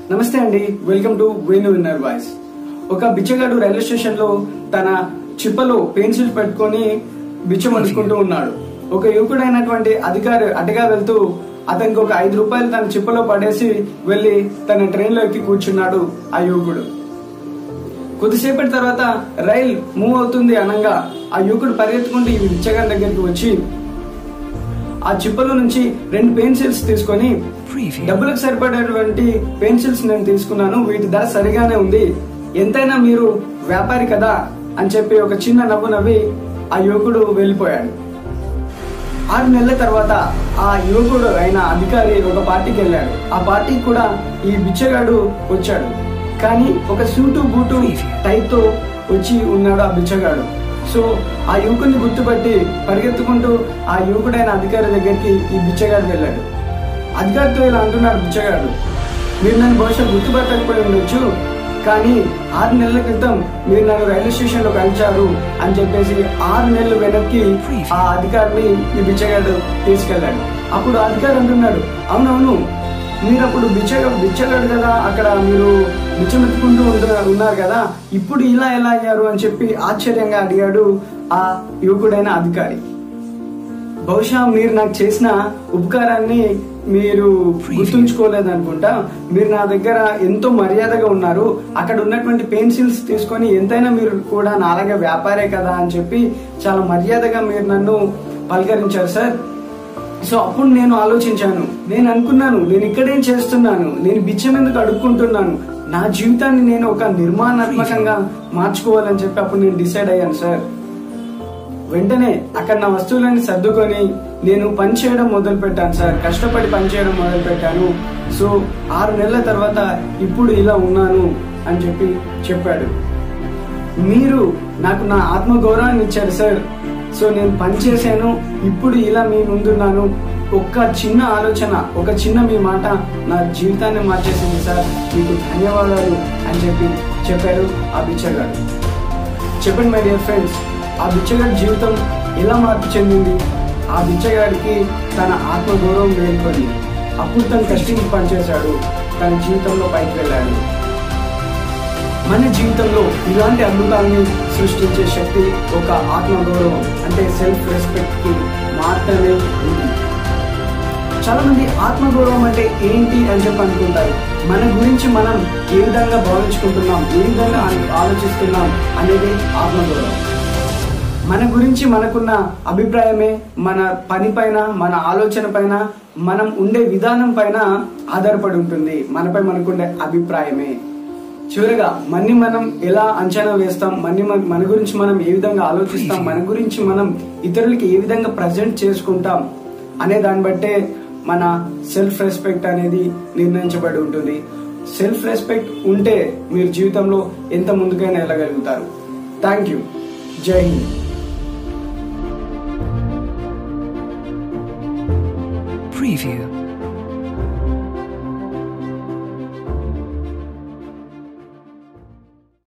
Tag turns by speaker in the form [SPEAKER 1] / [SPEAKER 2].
[SPEAKER 1] నమస్తే అండి welcome to Venu winner voice ఒక బిచ్చగాడు రైల్వే స్టేషన్ లో తన చిప్పలో పెన్సిల్స్ పెట్టుకొని బిచ్చం అందుకుంటూ ఉన్నాడు ఒక యువకుడైనటువంటి అధికారి అటుగా వెళ్తూ అతనికి ఒక ఐదు రూపాయలు తన చిప్పలో పడేసి వెళ్లి తన ట్రైన్ లో ఎక్కి కూర్చున్నాడు ఆ యువకుడు కొద్దిసేపటి తర్వాత రైల్ మూవ్ అవుతుంది అనగా ఆ యువకుడు పరిగెత్తుకుంటూ ఈ బిచ్చగాడి దగ్గరికి వచ్చి ఆ చిప్పలో నుంచి రెండు పెన్సిల్స్ తీసుకొని డబ్బులకు సరిపడేటువంటి పెన్సిల్స్ నేను తీసుకున్నాను వీటి ధర సరిగానే ఉంది ఎంతైనా మీరు వ్యాపారి కదా అని చెప్పి ఒక చిన్న నవ్వు నవ్వి ఆ యువకుడు వెళ్ళిపోయాడు ఆరు నెలల తర్వాత ఆ యువకుడు అయిన అధికారి ఒక పార్టీకి వెళ్ళాడు ఆ పార్టీకి కూడా ఈ బిచ్చగాడు వచ్చాడు కానీ ఒక సూటు బూటు టైతో వచ్చి ఉన్నాడు ఆ బిచ్చగాడు సో ఆ యువకుడిని గుర్తుపట్టి పరిగెత్తుకుంటూ ఆ యువకుడైన అధికారి దగ్గరికి ఈ బిచ్చగాడు వెళ్ళాడు అధికారితో ఇలా అంటున్నాడు బిచ్చగాడు మీరు నన్ను బహుశా గుర్తుపట్టకపోయి ఉండొచ్చు కానీ ఆరు నెలల క్రితం మీరు నన్ను రైల్వే స్టేషన్ లో కలిచారు అని చెప్పేసి ఆరు నెలలు వెనక్కి ఆ అధికారిని ఈ బిచ్చగాడు తీసుకెళ్ళాడు అప్పుడు ఆ అధికారి అంటున్నాడు అవునవును మీరు అప్పుడు బిచ్చగా బిచ్చగాడు కదా అక్కడ మీరు బిచ్చమెత్తుకుంటూ ఉంటున్నారు ఉన్నారు కదా ఇప్పుడు ఇలా ఎలా అయ్యారు అని చెప్పి ఆశ్చర్యంగా అడిగాడు ఆ యువకుడైన అధికారి బహుశా మీరు నాకు చేసిన ఉపకారాన్ని మీరు గుర్తుంచుకోలేదు అనుకుంటా మీరు నా దగ్గర ఎంతో మర్యాదగా ఉన్నారు అక్కడ ఉన్నటువంటి పెన్సిల్స్ తీసుకొని ఎంతైనా మీరు కూడా నాలాగే వ్యాపారే కదా అని చెప్పి చాలా మర్యాదగా మీరు నన్ను పలకరించారు సార్ సో అప్పుడు నేను ఆలోచించాను నేను అనుకున్నాను నేను ఇక్కడేం చేస్తున్నాను నేను బిచ్చం ఎందుకు అడుక్కుంటున్నాను నా జీవితాన్ని నేను ఒక నిర్మాణాత్మకంగా మార్చుకోవాలని చెప్పి అప్పుడు నేను డిసైడ్ అయ్యాను సార్ వెంటనే అక్కడ నా వస్తువులన్నీ సర్దుకొని నేను పని చేయడం మొదలు పెట్టాను సార్ కష్టపడి పని చేయడం మొదలు పెట్టాను సో ఆరు నెలల తర్వాత ఇప్పుడు ఇలా ఉన్నాను అని చెప్పి చెప్పాడు మీరు నాకు నా ఆత్మ గౌరవాన్ని ఇచ్చారు సార్ సో నేను పని చేశాను ఇప్పుడు ఇలా మీ ముందున్నాను ఒక్క చిన్న ఆలోచన ఒక చిన్న మీ మాట నా జీవితాన్ని మార్చేసింది సార్ మీకు ధన్యవాదాలు అని చెప్పి చెప్పారు ఆ బిచ్చగాడు చెప్పండి మై డియర్ ఫ్రెండ్స్ ఆ బిచ్చగాడి జీవితం ఎలా మార్పు చెందింది ఆ బిచ్చగాడికి తన ఆత్మగౌరవం మేల్కొని అప్పుడు తను కష్టించి పనిచేశాడు తన జీవితంలో పైకి వెళ్ళాడు మన జీవితంలో ఇలాంటి అద్భుతాన్ని సృష్టించే శక్తి ఒక ఆత్మగౌరవం అంటే సెల్ఫ్ రెస్పెక్ట్ కి మాత్రమే ఉంది చాలా మంది ఆత్మగౌరవం అంటే ఏంటి అని చెప్పి అనుకుంటారు మన గురించి మనం ఏ విధంగా భావించుకుంటున్నాం ఏ విధంగా ఆ- ఆలోచిస్తున్నాం అనేది ఆత్మగౌరవం మన గురించి మనకున్న అభిప్రాయమే మన పని పైన మన ఆలోచన పైన మనం ఉండే విధానం పైన ఆధారపడి ఉంటుంది మనపై మనకుండే అభిప్రాయమే చివరిగా మన్ని మనం ఎలా అంచనా వేస్తాం మన్ని మన మన గురించి మనం ఏ విధంగా ఆలోచిస్తాం మన గురించి మనం ఇతరులకి ఏ విధంగా ప్రజెంట్ చేసుకుంటాం అనే దాన్ని బట్టే మన సెల్ఫ్ రెస్పెక్ట్ అనేది నిర్ణయించబడి ఉంటుంది సెల్ఫ్ రెస్పెక్ట్ ఉంటే మీరు జీవితంలో ఎంత ముందుకైనా వెళ్ళగలుగుతారు థ్యాంక్ యూ జై హింద్
[SPEAKER 2] Preview.